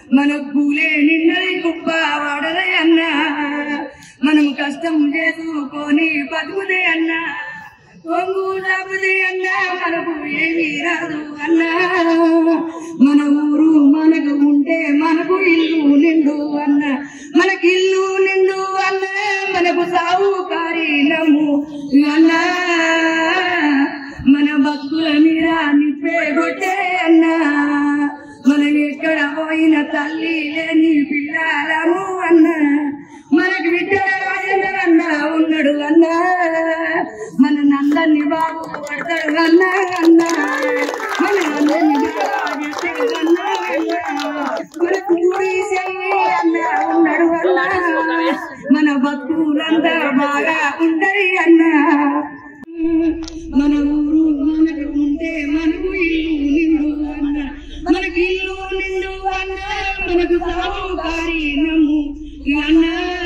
మన పూలే నిన్నది కుప్ప వాడదే అన్నా మనం కష్టం చేసుకొని బతుకుదే అన్నా కొంగు లాపుదే అన్నా మనకు ఏమీ రాదు అన్నా మన ఊరు మనకు ఉంటే మనకు ఇల్లు నిండు అన్నా మనకి ఇల్లు నిండు అన్నా మనకు సాగు కారీనము అన్నా మన భక్తుల మీద నిప్పే కొట్టే అన్నా మనం ఎక్కడ పోయిన తల్లి లేని పిల్లలము అన్నా మనకి విద్యల రాజేంద్ర అన్న ఉన్నాడు అన్నా మన నందన్ని బాబు పడతాడు అన్నా అన్నా మన నందన్ని బాబు చేస్తాడు అన్నా అన్నా మనకు గుడి చెల్లి అన్న ఉన్నాడు అన్నా మన భక్తులంతా బాగా ఉంటాయి అన్నా మన ఊరు మనకు ఉంటే మనకు ఇల్లు నిండు అన్న మనకి ఇల్లు నిండు అన్న మనకు సాగుకారి నమ్ము అన్న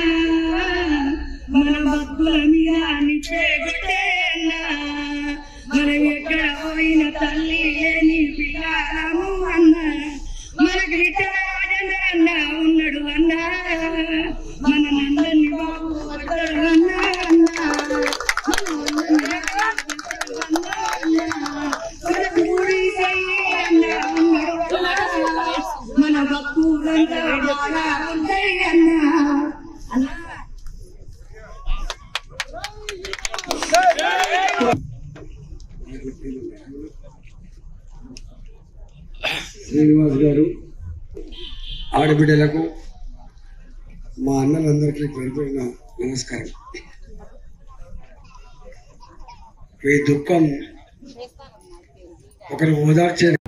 మన భక్తుల మీద నిచ్చే కొట్టే అన్న మనం ఎక్కడ పోయిన తల్లి లేని పిల్లలము అన్న మనకి ఇచ్చిన రాజేంద్ర అన్న ఉన్నాడు అన్న మన నందని బాబు వస్తాడు అన్న అన్న మన నందని బాబు వస్తాడు అన్న అన్న. మన పూరి చెయ్యి అన్న ఉన్నాడు అన్న. మన భక్తులంతా బాగా ఉంటాయి అన్న అన్న శ్రీనివాస్ గారు ఆడబిడ్డలకు మా అన్నలందరికీ పెడుతున్న నమస్కారం ఈ దుఃఖం ఒకరు ఓదార్చే